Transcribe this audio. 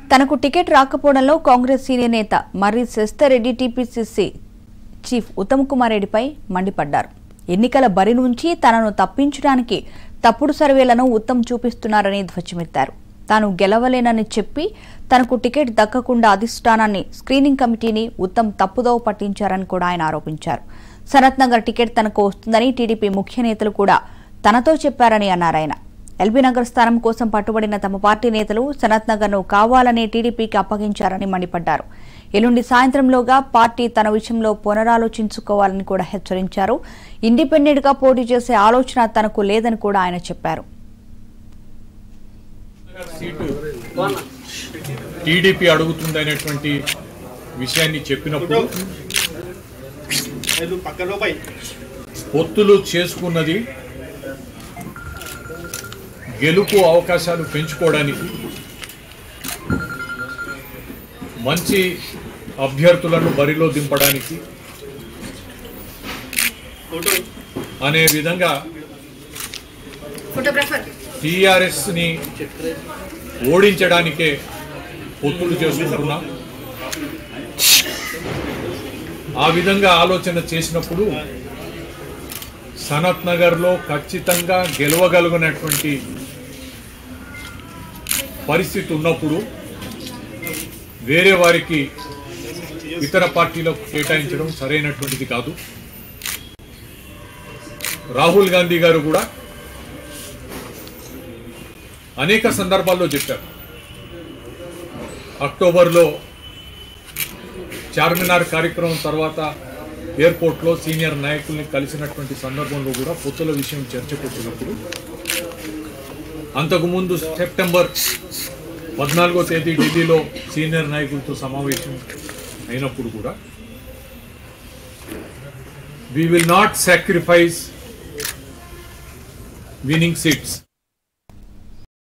తనకు ticket రాకపోవడంలో Congress senior నేత Marri Shashidhar Reddy TPCC chief Uttam Kumar రెడ్డిపై మండిపడ్డారు ఎన్నికల బరి నుంచి తనను తప్పించడానికి తప్పుడు సర్వేలను ఉత్తమ్ చూపిస్తున్నారని ధ్వజమెత్తారు తాను గెలవలేనని చెప్పి తనకు టికెట్ దక్కకుండా అధిష్టానాన్ని స్క్రీనింగ్ కమిటీని ఉత్తమ్ తప్పుదోవ పట్టించారని కూడా ఆయన ఆరోపించారు సనత్ నగర్ టికెట్ తనకు వస్తుందని టీడీపీ ముఖ్య నేతలు కూడా తనతో చెప్పారని అన్నారు ఆయన ఎల్బీ నగర్ స్థానం కోసం పట్టుబడిన తమ పార్టీ నేతలు సనత్ నగర్ ను కావాలనే టీడీపీకి అప్పగించారని మండిపడ్డారు ఎల్లుండి సాయంత్రంలోగా పార్టీ తన విషయంలో పునరాలోచించుకోవాలని కూడా హెచ్చరించారు ఇండిపెండెంట్ గా పోటీ చేసే ఆలోచన తనకు లేదని కూడా ఆయన చెప్పారు సీటు టీడీపీ అడుగుతుందనేటువంటి విషయాన్ని చెప్పినప్పుడు లేదు పక్కలో పోయి పొత్తులు చేసుకున్నది గెలుపు అవకాశాలు పెంచుకోవడానికి మంచి అభ్యర్థులను బరిలో దింపడానికి ఫోటో అనే విధంగా ఫోటోగ్రాఫర్ టీఆర్ఎస్ని ఓడించడానికే పొత్తులు చేసుకుంటున్నాం ఆ విధంగా ఆలోచన చేసినప్పుడు సనత్ నగర్లో ఖచ్చితంగా గెలవగలిగినటువంటి పరిస్థితి ఉన్నప్పుడు వేరే వారికి ఇతర పార్టీలకు కేటాయించడం సరైనటువంటిది కాదు రాహుల్ గాంధీ గారు కూడా అనేక సందర్భాల్లో చెప్పారు అక్టోబర్లో చార్మినార్ కార్యక్రమం తర్వాత ఎయిర్పోర్ట్లో సీనియర్ నాయకుల్ని కలిసినటువంటి సందర్భంలో కూడా పొత్తుల విషయం చర్చకు వచ్చినప్పుడు అంతకుముందు సెప్టెంబర్ పద్నాలుగో తేదీ ఢిల్లీలో సీనియర్ నాయకులతో సమావేశం అయినప్పుడు కూడా we will not sacrifice winning seats